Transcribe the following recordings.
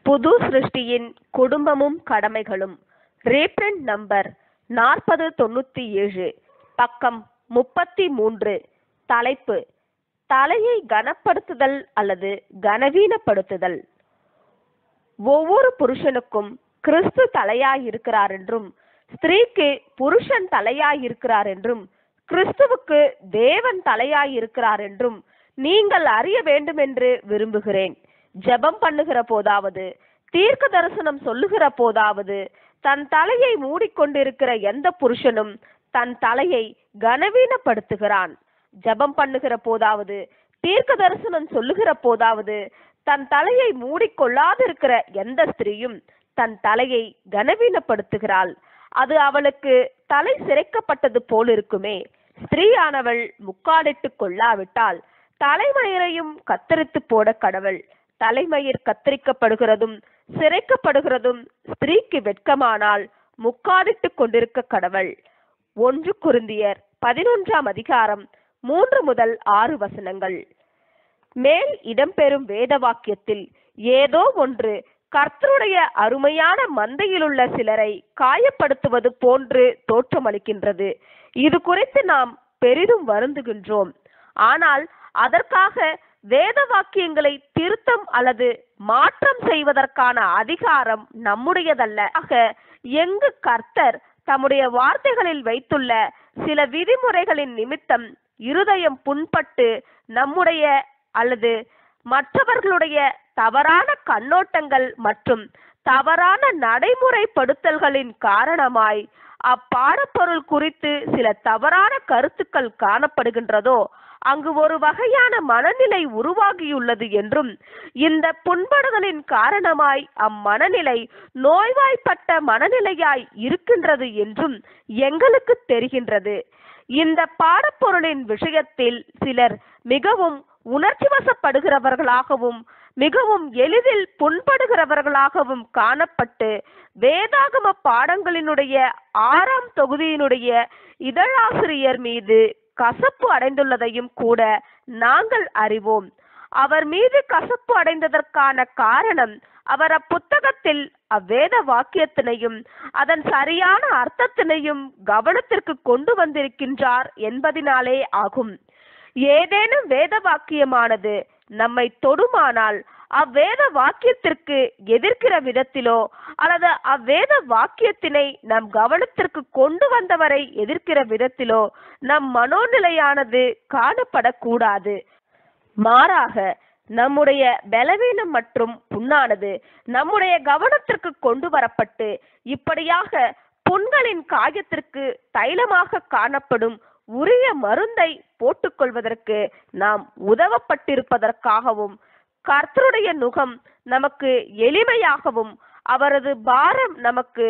புது சிருஷ்டியின் குடும்பமும் கடமைகளும் reprint number நாற்பது தொண்ணூத்தி ஏழு பக்கம் முப்பத்தி மூன்று தலைப்பு தலையை கனப்படுத்துதல் அல்லது கனவீனப்படுத்துதல் ஒவ்வொரு புருஷனுக்கும் கிறிஸ்து தலையாய் இருக்கிறார் என்றும் ஸ்திரீக்கு புருஷன் தலையாய் இருக்கிறார் என்றும் கிறிஸ்துவுக்கு தேவன் தலையாய் இருக்கிறார் என்றும் நீங்கள் அறிய வேண்டும் என்று விரும்புகிறேன் ஜெபம் பண்ணுகிற போதாவது தீர்க்க தரிசனம் சொல்லுகிற போதாவது தன் தலையை மூடிக்கொண்டிருக்கிற எந்த புருஷனும் தன் தலையை கனவீனப்படுத்துகிறான் ஜெபம் பண்ணுகிற போதாவது தீர்க்க தரிசனம் சொல்லுகிற போதாவது தன் தலையை மூடிக்கொள்ளாதிருக்கிற எந்த ஸ்திரீயும் தன் தலையை கனவீனப்படுத்துகிறாள் அது அவளுக்கு தலை சிரைக்கப்பட்டது போல் இருக்குமே ஸ்திரீயானவள் முக்காடிட்டு கொள்ளாவிட்டால் தலைமயிரையும் கத்தரித்து போட கடவுள் தலைமயிர் கத்தரிக்கப்படுகிறதும் சிரைக்கப்படுகிறதும் ஸ்திரீக்கு வெட்கமானால் முக்காடிட்டு கொண்டிருக்க கடவுள் ஒன்று குருந்தியர் பதினொன்றாம் அதிகாரம் மூன்று முதல் ஆறு வசனங்கள் மேல் இடம்பெறும் வேத வாக்கியத்தில் ஏதோ ஒன்று கர்த்தருடைய அருமையான மந்தையிலுள்ள சிலரை காயப்படுத்துவது போன்று தோற்றமளிக்கின்றது இது குறித்து நாம் பெரிதும் வருந்துகின்றோம் ஆனால் அதற்காக வேத வாக்கியங்களை திருத்தம் அல்லது மாற்றம் செய்வதற்கான அதிகாரம் நம்முடையதல்ல ஆக எங்கு கர்த்தர் தம்முடைய வார்த்தைகளில் வைத்துள்ள சில விதிமுறைகளின் நிமித்தம் இருதயம் புண்பட்டு நம்முடைய அல்லது மற்றவர்களுடைய தவறான கண்ணோட்டங்கள் மற்றும் தவறான நடைமுறைப்படுத்தல்களின் காரணமாய் அப்பாடப்பொருள் குறித்து சில தவறான கருத்துக்கள் காணப்படுகின்றதோ அங்கு ஒரு வகையான மனநிலை உருவாகியுள்ளது என்றும் இந்த புண்படுதலின் காரணமாய் அம்மனநிலை நோய்வாய்ப்பட்ட மனநிலையாய் இருக்கின்றது என்றும் எங்களுக்கு தெரிகின்றது இந்த பாடப்பொருளின் விஷயத்தில் சிலர் மிகவும் உணர்ச்சி வசப்படுகிறவர்களாகவும் மிகவும் எளிதில் புண்படுகிறவர்களாகவும் காணப்பட்டு வேதாகம பாடங்களினுடைய ஆறாம் தொகுதியினுடைய இதழாசிரியர் மீது கசப்பு அடைந்துள்ளதையும் கூட நாங்கள் அறிவோம் அவர் மீது கசப்பு அடைந்ததற்கான காரணம் அவர் அப்புத்தகத்தில் அவ்வேத வாக்கியத்தினையும் அதன் சரியான அர்த்தத்தினையும் கவனத்திற்கு கொண்டு வந்திருக்கின்றார் என்பதினாலே ஆகும் ஏதேனும் வேத வாக்கியமானது நம்மை தொடுமானால் அவ்வேத வாக்கியத்திற்கு எதிர்க்கிற விதத்திலோ அல்லது அவ்வேத வாக்கியத்தினை நம் கவனத்திற்கு கொண்டு வந்தவரை எதிர்க்கிற விதத்திலோ நம் மனோநிலையானது காணப்படக்கூடாது மாறாக நம்முடைய பலவீனம் மற்றும் புண்ணானது நம்முடைய கவனத்திற்கு கொண்டு வரப்பட்டு இப்படியாக புண்களின் காயத்திற்கு தைலமாக காணப்படும் உரிய மருந்தை போட்டுக்கொள்வதற்கு நாம் உதவப்பட்டிருப்பதற்காகவும் கர்த்தருடைய நுகம் நமக்கு எளிமையாகவும் அவரது பாரம் நமக்கு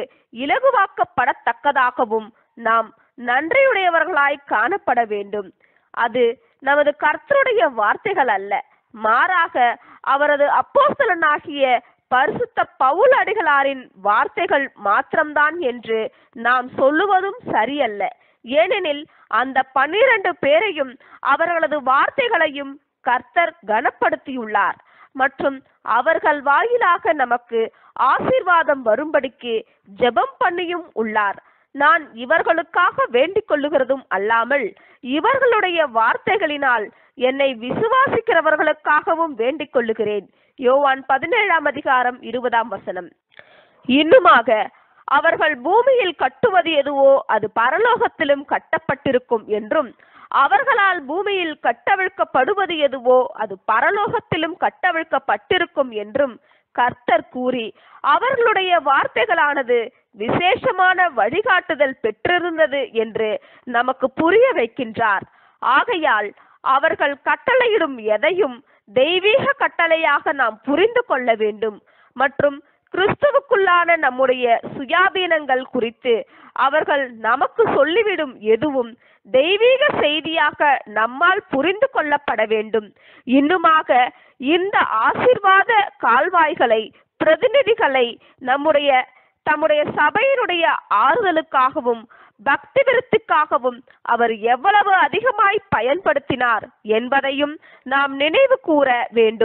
இலகுவாக்கப்படத்தக்கதாகவும் நாம் நன்றியுடையவர்களாய் காணப்பட வேண்டும் அது நமது கர்த்தருடைய வார்த்தைகள் அல்ல மாறாக அவரது அப்போஸ்தலனாகிய பரிசுத்த பவுல் அடிகளாரின் வார்த்தைகள் மாத்திரம்தான் என்று நாம் சொல்லுவதும் சரியல்ல ஏனெனில் அந்த பன்னிரண்டு பேரையும் அவர்களது வார்த்தைகளையும் கர்த்தர் கனப்படுத்தியுள்ளார் மற்றும் அவர்கள் வாயிலாக நமக்கு ஆசீர்வாதம் வரும்படிக்கு ஜெபம் பண்ணியும் உள்ளார் நான் இவர்களுக்காக வேண்டிக் கொள்ளுகிறதும் அல்லாமல் இவர்களுடைய வார்த்தைகளினால் என்னை விசுவாசிக்கிறவர்களுக்காகவும் வேண்டிக் கொள்ளுகிறேன் யோவான் பதினேழாம் அதிகாரம் இருபதாம் வசனம் இன்னுமாக அவர்கள் பூமியில் கட்டுவது எதுவோ அது பரலோகத்திலும் கட்டப்பட்டிருக்கும் என்றும் அவர்களால் பூமியில் கட்டவிழ்க்கப்படுவது எதுவோ அது பரலோகத்திலும் கட்டவிழ்க்கப்பட்டிருக்கும் என்றும் கர்த்தர் கூறி அவர்களுடைய வார்த்தைகளானது விசேஷமான வழிகாட்டுதல் பெற்றிருந்தது என்று நமக்கு புரிய வைக்கின்றார் ஆகையால் அவர்கள் கட்டளையிடும் எதையும் தெய்வீக கட்டளையாக நாம் புரிந்து கொள்ள வேண்டும் மற்றும் கிறிஸ்துவுக்குள்ளான நம்முடைய சுயாதீனங்கள் குறித்து அவர்கள் நமக்கு சொல்லிவிடும் எதுவும் தெய்வீக செய்தியாக நம்மால் புரிந்து கொள்ளப்பட வேண்டும் இன்னுமாக இந்த ஆசிர்வாத கால்வாய்களை பிரதிநிதிகளை நம்முடைய தம்முடைய சபையினுடைய ஆறுதலுக்காகவும் பக்தி விருத்திக்காகவும் அவர் எவ்வளவு அதிகமாய் பயன்படுத்தினார் என்பதையும் நாம் நினைவு கூற வேண்டும்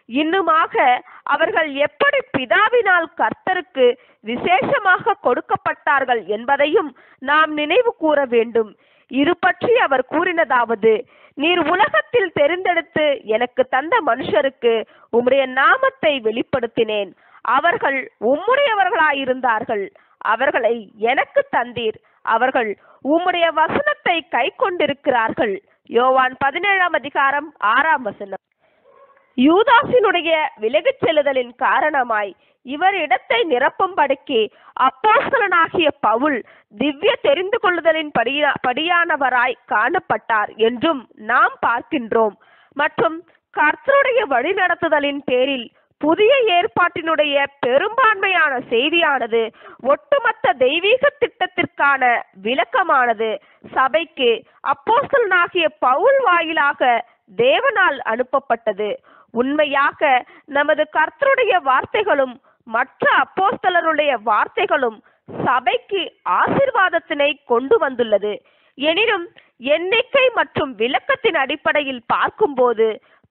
இன்னுமாக அவர்கள் எப்படி பிதாவினால் கர்த்தருக்கு விசேஷமாக கொடுக்கப்பட்டார்கள் என்பதையும் நாம் நினைவு கூற வேண்டும் இது பற்றி அவர் கூறினதாவது நீர் உலகத்தில் தெரிந்தெடுத்து எனக்கு தந்த மனுஷருக்கு உம்முடைய நாமத்தை வெளிப்படுத்தினேன் அவர்கள் உம்முடையவர்களாயிருந்தார்கள் அவர்களை எனக்கு தந்தீர் அவர்கள் உம்முடைய வசனத்தை கை கொண்டிருக்கிறார்கள் யோவான் பதினேழாம் அதிகாரம் ஆறாம் வசனம் யூதாசினுடைய விலகிச் செல்லுதலின் காரணமாய் இவர் இடத்தை நிரப்பும்படிக்கு அப்போஸ்தலனாகிய பவுல் திவ்ய தெரிந்து கொள்ளுதலின் படியா படியானவராய் காணப்பட்டார் என்றும் நாம் பார்க்கின்றோம் மற்றும் கர்த்தருடைய வழிநடத்துதலின் பேரில் புதிய ஏற்பாட்டினுடைய பெரும்பான்மையான செய்தியானது ஒட்டுமொத்த தெய்வீக திட்டத்திற்கான விளக்கமானது சபைக்கு அப்போஸ்தலனாகிய பவுல் வாயிலாக தேவனால் அனுப்பப்பட்டது உண்மையாக நமது கர்த்தருடைய வார்த்தைகளும் மற்ற அப்போஸ்தலருடைய வார்த்தைகளும் சபைக்கு ஆசிர்வாதத்தினை கொண்டு வந்துள்ளது எனினும் எண்ணிக்கை மற்றும் விளக்கத்தின் அடிப்படையில் பார்க்கும்போது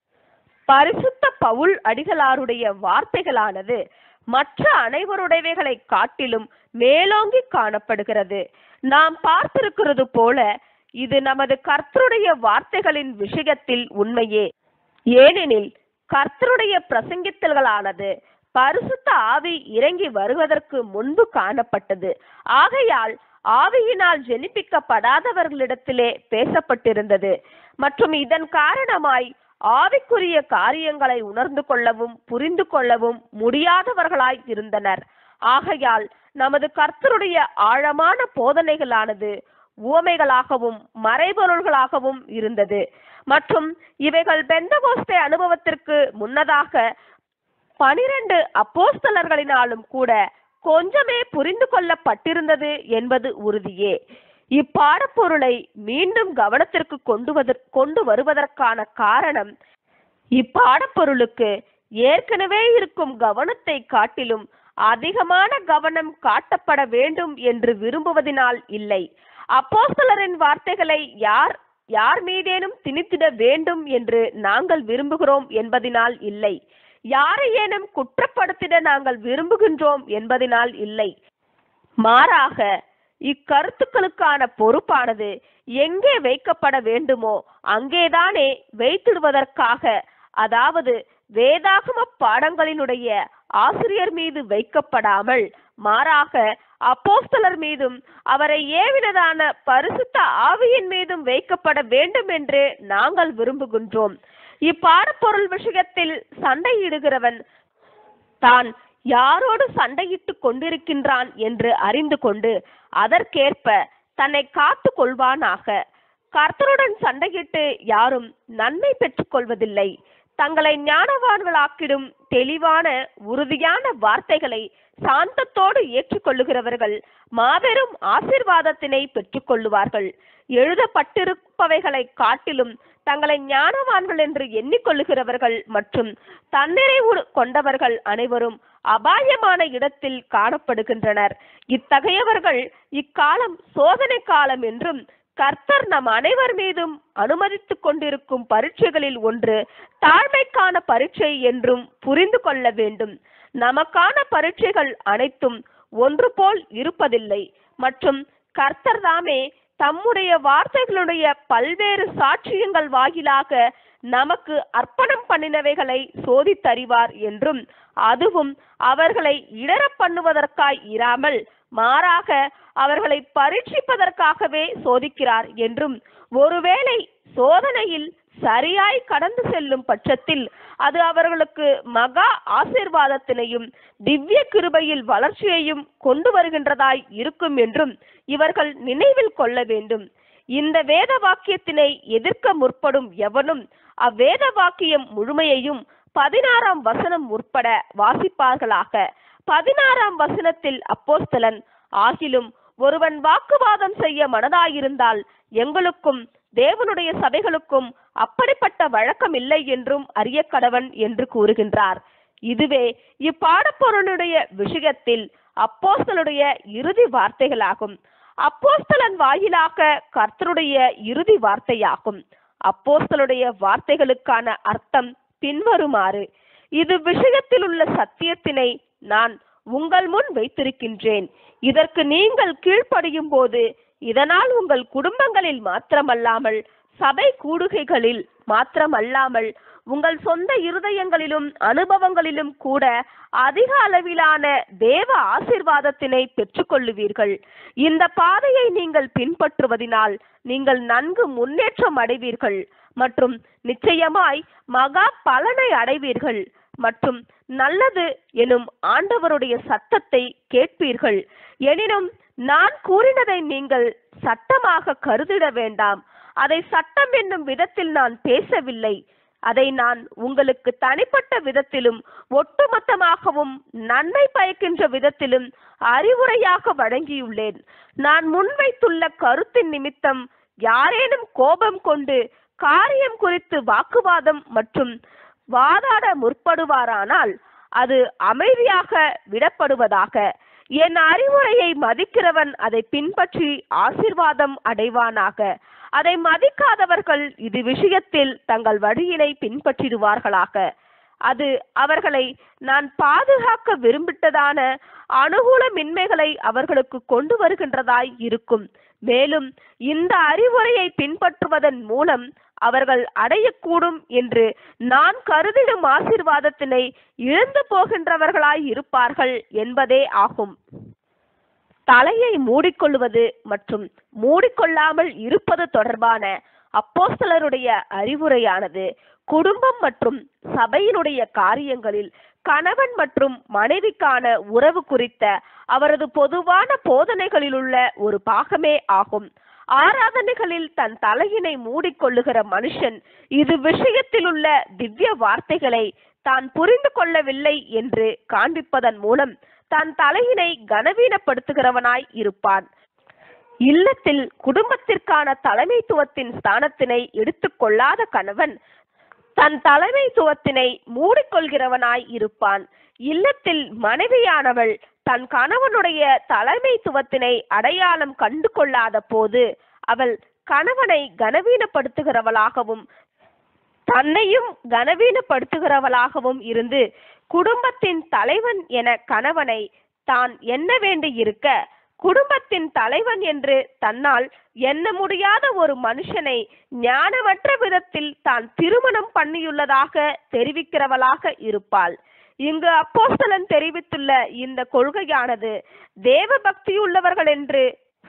பரிசுத்த பவுல் அடிகளாருடைய வார்த்தைகளானது மற்ற அனைவருடையவைகளை காட்டிலும் மேலோங்கி காணப்படுகிறது நாம் பார்த்திருக்கிறது போல இது நமது கர்த்தருடைய வார்த்தைகளின் விஷயத்தில் உண்மையே ஏனெனில் கர்த்தருடைய பிரசங்கித்தல்களானது பரிசுத்த ஆவி இறங்கி வருவதற்கு முன்பு காணப்பட்டது ஆகையால் ஆவியினால் ஜெனிப்பிக்கப்படாதவர்களிடத்திலே பேசப்பட்டிருந்தது மற்றும் இதன் காரணமாய் ஆவிக்குரிய காரியங்களை உணர்ந்து கொள்ளவும் புரிந்து கொள்ளவும் முடியாதவர்களாய் இருந்தனர் ஆகையால் நமது கர்த்தருடைய ஆழமான போதனைகளானது உவமைகளாகவும் மறைபொருள்களாகவும் இருந்தது மற்றும் இவைகள் பெந்தகோஸ்தே அனுபவத்திற்கு முன்னதாக பனிரெண்டு அப்போஸ்தலர்களினாலும் கூட கொஞ்சமே புரிந்து கொள்ளப்பட்டிருந்தது என்பது உறுதியே இப்பாடப்பொருளை மீண்டும் கவனத்திற்கு கொண்டு வதற்- கொண்டு வருவதற்கான காரணம் இப்பாடப்பொருளுக்கு ஏற்கனவே இருக்கும் கவனத்தை காட்டிலும் அதிகமான கவனம் காட்டப்பட வேண்டும் என்று விரும்புவதினால் இல்லை அப்போஸ்தலரின் வார்த்தைகளை யார் யார் மீதேனும் திணித்திட வேண்டும் என்று நாங்கள் விரும்புகிறோம் என்பதினால் இல்லை யாரையேனும் குற்றப்படுத்திட நாங்கள் விரும்புகின்றோம் என்பதினால் இல்லை மாறாக இக்கருத்துக்களுக்கான பொறுப்பானது எங்கே வைக்கப்பட வேண்டுமோ அங்கேதானே வைத்திடுவதற்காக அதாவது வேதாகம பாடங்களினுடைய ஆசிரியர் மீது வைக்கப்படாமல் மாறாக அப்போஸ்தலர் மீதும் அவரை ஏவினதான பரிசுத்த ஆவியின் மீதும் வைக்கப்பட வேண்டும் என்று நாங்கள் விரும்புகின்றோம் இப்பாடப்பொருள் விஷயத்தில் சண்டையிடுகிறவன் தான் யாரோடு சண்டையிட்டுக் கொண்டிருக்கின்றான் என்று அறிந்து கொண்டு அதற்கேற்ப தன்னை காத்து கொள்வானாக கர்த்தருடன் சண்டையிட்டு யாரும் நன்மை பெற்றுக் கொள்வதில்லை தங்களை ஞானவான்களாக்கிடும் தெளிவான உறுதியான வார்த்தைகளை சாந்தத்தோடு ஏற்றுக்கொள்ளுகிறவர்கள் மாபெரும் ஆசீர்வாதத்தினை பெற்றுக்கொள்ளுவார்கள் எழுதப்பட்டிருப்பவைகளை காட்டிலும் தங்களை ஞானவான்கள் என்று எண்ணிக்கொள்ளுகிறவர்கள் மற்றும் தன்னிறைவு கொண்டவர்கள் அனைவரும் அபாயமான இடத்தில் காணப்படுகின்றனர் இத்தகையவர்கள் இக்காலம் சோதனை காலம் என்றும் கர்த்தர் நம் அனைவர் மீதும் அனுமதித்துக் கொண்டிருக்கும் பரீட்சைகளில் ஒன்று தாழ்மைக்கான பரீட்சை என்றும் புரிந்து கொள்ள வேண்டும் நமக்கான பரீட்சைகள் அனைத்தும் ஒன்று போல் இருப்பதில்லை மற்றும் கர்த்தர் தாமே தம்முடைய வார்த்தைகளுடைய பல்வேறு சாட்சியங்கள் வாயிலாக நமக்கு அர்ப்பணம் பண்ணினவைகளை சோதித்தறிவார் என்றும் அதுவும் அவர்களை இடர பண்ணுவதற்காய் இராமல் மாறாக அவர்களை பரீட்சிப்பதற்காகவே சோதிக்கிறார் என்றும் ஒருவேளை சோதனையில் சரியாய் கடந்து செல்லும் பட்சத்தில் அது அவர்களுக்கு மகா ஆசீர்வாதத்தினையும் திவ்ய கிருபையில் வளர்ச்சியையும் கொண்டு வருகின்றதாய் இருக்கும் என்றும் இவர்கள் நினைவில் கொள்ள வேண்டும் இந்த வேத வாக்கியத்தினை எதிர்க்க முற்படும் எவனும் அவ்வேத வாக்கியம் முழுமையையும் பதினாறாம் வசனம் உட்பட வாசிப்பார்களாக பதினாறாம் வசனத்தில் அப்போஸ்தலன் ஆகிலும் ஒருவன் வாக்குவாதம் செய்ய மனதாயிருந்தால் எங்களுக்கும் தேவனுடைய சபைகளுக்கும் அப்படிப்பட்ட வழக்கம் இல்லை என்றும் அறிய கடவன் என்று கூறுகின்றார் இதுவே இப்பாடப்பொருளுடைய விஷயத்தில் அப்போஸ்தலுடைய இறுதி வார்த்தைகளாகும் அப்போஸ்தலன் வாயிலாக கர்த்தருடைய இறுதி வார்த்தையாகும் அப்போஸ்தலுடைய வார்த்தைகளுக்கான அர்த்தம் பின்வருமாறு இது விஷயத்தில் உள்ள சத்தியத்தினை நான் உங்கள் முன் வைத்திருக்கின்றேன் இதற்கு நீங்கள் கீழ்ப்படியும் போது இதனால் உங்கள் குடும்பங்களில் மாத்திரமல்லாமல் சபை கூடுகைகளில் மாத்திரமல்லாமல் உங்கள் சொந்த இருதயங்களிலும் அனுபவங்களிலும் கூட அதிக அளவிலான தேவ ஆசிர்வாதத்தினை பெற்றுக்கொள்ளுவீர்கள் இந்த பாதையை நீங்கள் பின்பற்றுவதினால் நீங்கள் நன்கு முன்னேற்றம் அடைவீர்கள் மற்றும் நிச்சயமாய் மகா பலனை அடைவீர்கள் மற்றும் நல்லது எனும் ஆண்டவருடைய சத்தத்தை கேட்பீர்கள் எனினும் நான் கூறினதை நீங்கள் சட்டமாக கருதிட வேண்டாம் அதை சட்டம் என்னும் விதத்தில் நான் பேசவில்லை அதை நான் உங்களுக்கு தனிப்பட்ட விதத்திலும் ஒட்டுமொத்தமாகவும் நன்மை பயக்கின்ற விதத்திலும் அறிவுரையாக வழங்கியுள்ளேன் நான் முன்வைத்துள்ள கருத்தின் நிமித்தம் யாரேனும் கோபம் கொண்டு காரியம் குறித்து வாக்குவாதம் மற்றும் வாதாட முற்படுவாரானால் அது அமைதியாக விடப்படுவதாக என் அறிவுரையை மதிக்கிறவன் அதை பின்பற்றி ஆசிர்வாதம் அடைவானாக அதை மதிக்காதவர்கள் இது விஷயத்தில் தங்கள் வழியினை பின்பற்றிடுவார்களாக அது அவர்களை நான் பாதுகாக்க விரும்பிட்டதான அனுகூலமின்மைகளை அவர்களுக்கு கொண்டு வருகின்றதாய் இருக்கும் மேலும் இந்த அறிவுரையை பின்பற்றுவதன் மூலம் அவர்கள் அடையக்கூடும் என்று நான் கருதிடும் ஆசிர்வாதத்தினை இழந்து போகின்றவர்களாய் இருப்பார்கள் என்பதே ஆகும் தலையை மூடிக்கொள்வது மற்றும் மூடிக்கொள்ளாமல் இருப்பது தொடர்பான அப்போஸ்தலருடைய அறிவுரையானது குடும்பம் மற்றும் சபையினுடைய காரியங்களில் கணவன் மற்றும் மனைவிக்கான உறவு குறித்த அவரது பொதுவான போதனைகளிலுள்ள ஒரு பாகமே ஆகும் ஆராதனைகளில் தன் தலையினை மூடிக்கொள்ளுகிற மனுஷன் இது விஷயத்திலுள்ள திவ்ய வார்த்தைகளை தான் புரிந்து கொள்ளவில்லை என்று காண்பிப்பதன் மூலம் தன் தலையினை கனவீனப்படுத்துகிறவனாய் இருப்பான் இல்லத்தில் குடும்பத்திற்கான தலைமைத்துவத்தின் ஸ்தானத்தினை எடுத்துக்கொள்ளாத கணவன் தன் தலைமைத்துவத்தினை மூடிக்கொள்கிறவனாய் இருப்பான் இல்லத்தில் மனைவியானவள் தன் கணவனுடைய தலைமைத்துவத்தினை அடையாளம் கண்டு கொள்ளாத போது அவள் கணவனை கனவீனப்படுத்துகிறவளாகவும் தன்னையும் கனவீனப்படுத்துகிறவளாகவும் இருந்து குடும்பத்தின் தலைவன் என கணவனை தான் எண்ண வேண்டி இருக்க குடும்பத்தின் தலைவன் என்று தன்னால் எண்ண முடியாத ஒரு மனுஷனை ஞானமற்ற விதத்தில் தான் திருமணம் பண்ணியுள்ளதாக தெரிவிக்கிறவளாக இருப்பாள் இங்கு அப்போஸ்தலன் தெரிவித்துள்ள இந்த கொள்கையானது தேவ பக்தியுள்ளவர்கள் என்று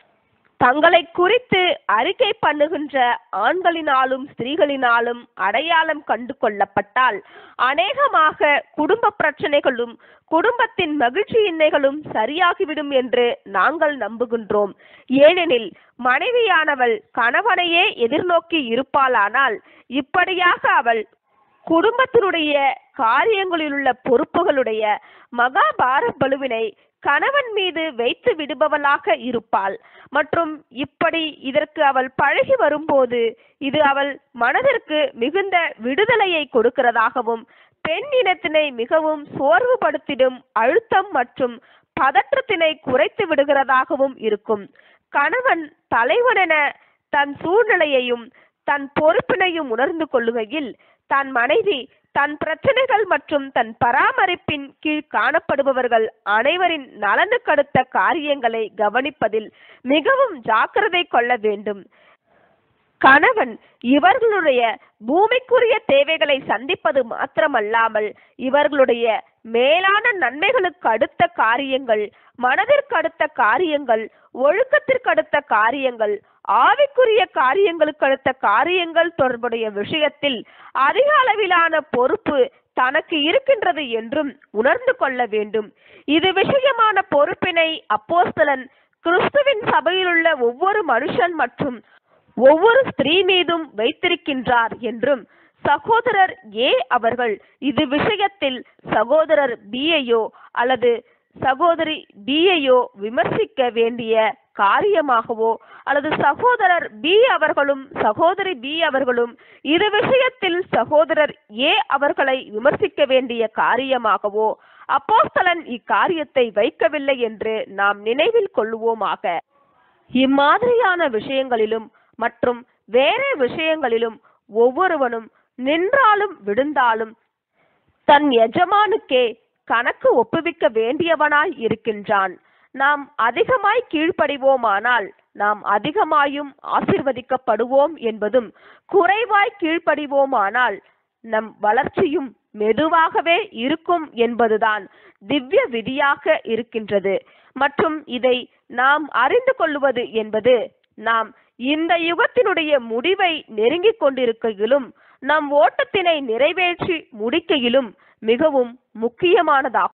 தங்களை குறித்து அறிக்கை பண்ணுகின்ற ஆண்களினாலும் ஸ்திரீகளினாலும் அடையாளம் கண்டு கொள்ளப்பட்டால் அநேகமாக குடும்ப பிரச்சனைகளும் குடும்பத்தின் மகிழ்ச்சியின்மைகளும் சரியாகிவிடும் என்று நாங்கள் நம்புகின்றோம் ஏனெனில் மனைவியானவள் கணவனையே எதிர்நோக்கி இருப்பாளானால் இப்படியாக அவள் குடும்பத்தினுடைய காரியங்களிலுள்ள பொறுப்புகளுடைய மகாபார பலுவினை கணவன் மீது வைத்து விடுபவளாக இருப்பாள் மற்றும் இப்படி இதற்கு அவள் பழகி வரும்போது இது அவள் மனதிற்கு மிகுந்த விடுதலையை கொடுக்கிறதாகவும் பெண் இனத்தினை மிகவும் சோர்வுபடுத்திடும் அழுத்தம் மற்றும் பதற்றத்தினை குறைத்து விடுகிறதாகவும் இருக்கும் கணவன் தலைவனென தன் சூழ்நிலையையும் தன் பொறுப்பினையும் உணர்ந்து கொள்ளுகையில் தன் மனைவி தன் பிரச்சனைகள் மற்றும் தன் பராமரிப்பின் கீழ் காணப்படுபவர்கள் அனைவரின் நலனுக்கடுத்த காரியங்களை கவனிப்பதில் மிகவும் ஜாக்கிரதை கொள்ள வேண்டும் கணவன் இவர்களுடைய பூமிக்குரிய தேவைகளை சந்திப்பது மாத்திரமல்லாமல் இவர்களுடைய மேலான நன்மைகளுக்கு அடுத்த காரியங்கள் மனதிற்கு அடுத்த காரியங்கள் ஒழுக்கத்திற்கு அடுத்த காரியங்கள் ஆவிக்குரிய காரியங்களுக்கு அடுத்த காரியங்கள் தொடர்புடைய விஷயத்தில் அதிக அளவிலான பொறுப்பு தனக்கு இருக்கின்றது என்றும் உணர்ந்து கொள்ள வேண்டும் இது விஷயமான பொறுப்பினை அப்போஸ்தலன் கிறிஸ்துவின் சபையிலுள்ள ஒவ்வொரு மனுஷன் மற்றும் ஒவ்வொரு ஸ்திரீ மீதும் வைத்திருக்கின்றார் என்றும் சகோதரர் ஏ அவர்கள் இது விஷயத்தில் சகோதரர் பியையோ அல்லது சகோதரி பியையோ விமர்சிக்க வேண்டிய காரியமாகவோ அல்லது சகோதரர் பி அவர்களும் சகோதரி பி அவர்களும் இது விஷயத்தில் சகோதரர் ஏ அவர்களை விமர்சிக்க வேண்டிய காரியமாகவோ அப்போஸ்தலன் இக்காரியத்தை வைக்கவில்லை என்று நாம் நினைவில் கொள்ளுவோமாக இம்மாதிரியான விஷயங்களிலும் மற்றும் வேற விஷயங்களிலும் ஒவ்வொருவனும் நின்றாலும் விழுந்தாலும் தன் எஜமானுக்கே கணக்கு ஒப்புவிக்க வேண்டியவனாய் இருக்கின்றான் நாம் அதிகமாய் கீழ்ப்படிவோமானால் நாம் அதிகமாயும் ஆசிர்வதிக்கப்படுவோம் என்பதும் குறைவாய் கீழ்ப்படிவோமானால் நம் வளர்ச்சியும் மெதுவாகவே இருக்கும் என்பதுதான் திவ்ய விதியாக இருக்கின்றது மற்றும் இதை நாம் அறிந்து கொள்வது என்பது நாம் இந்த யுகத்தினுடைய முடிவை நெருங்கிக் கொண்டிருக்கையிலும் நம் ஓட்டத்தினை நிறைவேற்றி முடிக்கையிலும் மிகவும் முக்கியமானதாகும்